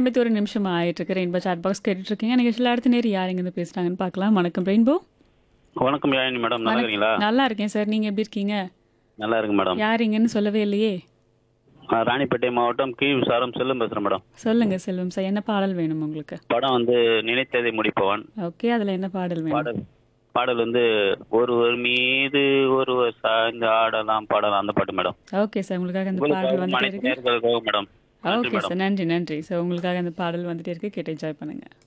ஐம்பத்தி ஒரு நிமிஷம் ஆயிட்டு இருக்கு ரெயின்போ சாட் பாக்ஸ் கேட்டுட்டு இருக்கீங்க நிகழ்ச்சியில் அடுத்த நேரம் யார் இருந்து பேசுறாங்கன்னு பார்க்கலாம் வணக்கம் ரெயின்போ வணக்கம் யாழினி மேடம் நல்லா இருக்கீங்களா நல்லா இருக்கேன் சார் நீங்க எப்படி இருக்கீங்க நல்லா இருக்கு மேடம் யார் இங்கன்னு சொல்லவே இல்லையே நான் ராணிப்பேட்டை மாவட்டம் கி விசாரம் செல்லும் பேசுறேன் மேடம் சொல்லுங்க செல்வம் சார் என்ன பாடல் வேணும் உங்களுக்கு படம் வந்து நினைத்ததை முடிப்பவன் ஓகே அதுல என்ன பாடல் வேணும் பாடல் பாடல் வந்து ஒருவர் மீது ஒருவர் சாய்ந்து ஆடலாம் பாடலாம் அந்த பாட்டு மேடம் ஓகே சார் உங்களுக்காக அந்த பாடல் உங்களுக்காக வந்துட்டே அனைத்து இருக்கு நேயர்களுக்காக மேடம் நன்றி ஓகே மேடம் சார் நன்றி நன்றி சார் உங்களுக்காக அந்த பாடல் வந்துட்டே இருக்கு கேட்டு என்ஜாய் பண்ணுங்க